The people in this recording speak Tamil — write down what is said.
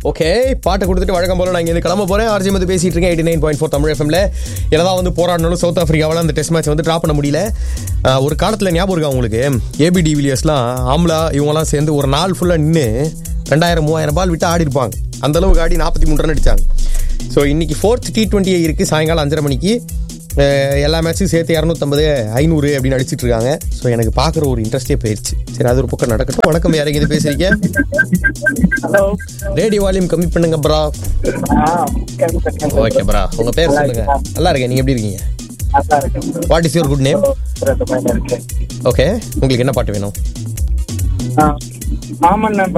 ஓகே பாட்டை கொடுத்துட்டு வழக்கம் போல நான் இங்கே கிளம்ப போறேன் ஆர்ஜி வந்து பேசிட்டு இருக்கேன் eighty nine point four Tamil எஃப்எம்ல என்னதான் வந்து போராடினாலும் சவுத் ஆஃப்ரிக்காவால் அந்த டெஸ்ட் மேட்ச் வந்து ட்ரா பண்ண முடியல ஆஹ், ஒரு காலத்தில் ஞாபகம் இருக்கா உங்களுக்கு ஏபி டிவிலியர்ஸ்லாம் ஆம்லா இவங்கலாம் சேர்ந்து ஒரு நாள் ஃபுல்லாக நின்று ரெண்டாயிரம் மூவாயிரம் பால் விட்டு ஆடி இருப்பாங்க அந்த அளவுக்கு ஆடி நாற்பத்தி மூணு ரன் அடிச்சாங்க ஸோ இன்னைக்கு ஃபோர்த் டி டுவெண்ட்டி இருக்கு சாயங்காலம் அஞ்சரை மணிக்கு அஹ், எல்லா மேட்ச்சும் சேர்த்து இரநூத்தம்பது ஐநூறு அப்படின்னு அடிச்சிட்டு இருக்காங்க ஸோ எனக்கு பார்க்குற ஒரு இன்ட்ரெஸ்டே போயிடுச்சு சரி அது ஒரு பக்கம் நடக்கட்டும் வணக்கம் யாரையும் இது பேசுறீங்க ஹலோ ரேடியோ வால்யூம் கம்மி பண்ணுங்க ப்ரா ஓகே ப்ரா உங்க பேர் சொல்லுங்க நல்லா இருக்கேன் நீங்க எப்படி இருக்கீங்க what is your good name okay உங்களுக்கு என்ன பாட்டு வேணும் மாமன்